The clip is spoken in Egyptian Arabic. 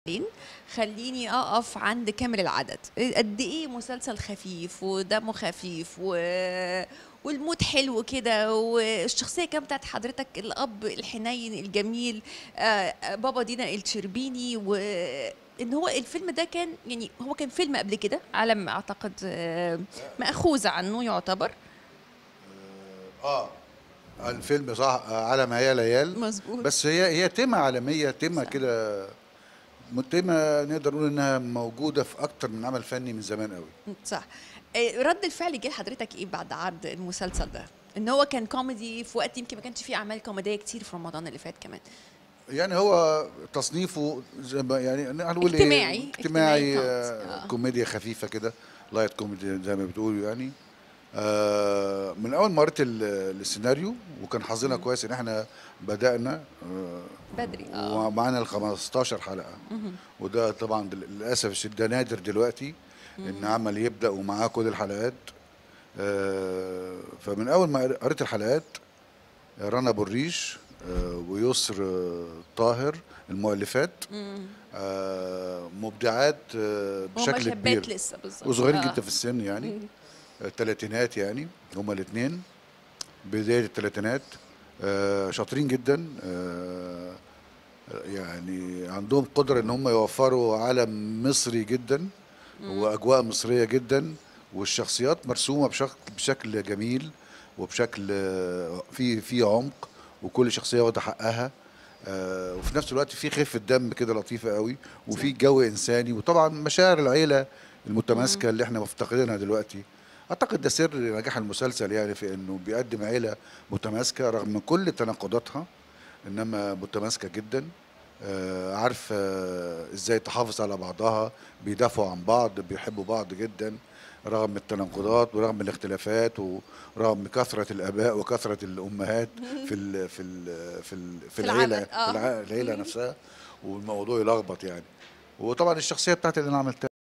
خليني اقف عند كامل العدد قد ايه مسلسل خفيف ودمه خفيف و... والمود حلو كده والشخصيه كام بتاعت حضرتك الاب الحنين الجميل آه، بابا دينا الشربيني وان هو الفيلم ده كان يعني هو كان فيلم قبل كده على ما اعتقد آه، ماخوذ عنه يعتبر اه الفيلم صح على ما هي ليال مظبوط بس هي هي تيمة عالمية تيمة صح. كده تيمة نقدر نقول انها موجودة في اكتر من عمل فني من زمان قوي صح آه، رد الفعل جه لحضرتك ايه بعد عرض المسلسل ده ان هو كان كوميدي في وقت يمكن ما كانش فيه اعمال كوميديه كتير في رمضان اللي فات كمان يعني هو تصنيفه زي ما يعني هنقول اجتماعي. ايه اجتماعي اجتماعي آه، آه. كوميديا خفيفة كده لايت كوميدي زي ما بتقولوا يعني آه من اول ما قريت ال- السيناريو وكان حظنا كويس ان احنا بدأنا آه بدري اه ومعانا ال 15 حلقة وده طبعا دل- للاسف الشديد ده نادر دلوقتي ان عمل يبدا ومعاه كل الحلقات آه، فمن اول ما قريت الحلقات رنا ابو الريش آه، ويسر آه، طاهر المؤلفات آه، مبدعات آه، هما بشكل شابات كبير لسه بالظبط وصغيرين آه. جدا في السن يعني الثلاثينات يعني هما الاثنين بدايه الثلاثينات آه، شاطرين جدا آه، يعني عندهم قدره ان هم يوفروا عالم مصري جدا واجواء مصريه جدا والشخصيات مرسومه بشكل بشكل جميل وبشكل آه، في في عمق وكل شخصيه واخده حقها آه، وفي نفس الوقت في خفه دم كده لطيفه قوي وفي جو انساني وطبعا مشاعر العيله المتماسكه اللي احنا مفتقدينها دلوقتي اعتقد ده سر نجاح المسلسل يعني في انه بيقدم عيله متماسكه رغم من كل تناقضاتها انما متماسكه جدا آه، عارفه ازاي تحافظ على بعضها بيدافعوا عن بعض بيحبوا بعض جدا رغم التناقضات ورغم الاختلافات ورغم كثره الاباء وكثره الامهات في ال في ال في, ال في في العمل، العيله آه. في الع- العيله نفسها والموضوع يلخبط يعني وطبعا الشخصيه بتاعتي اللي انا عملتها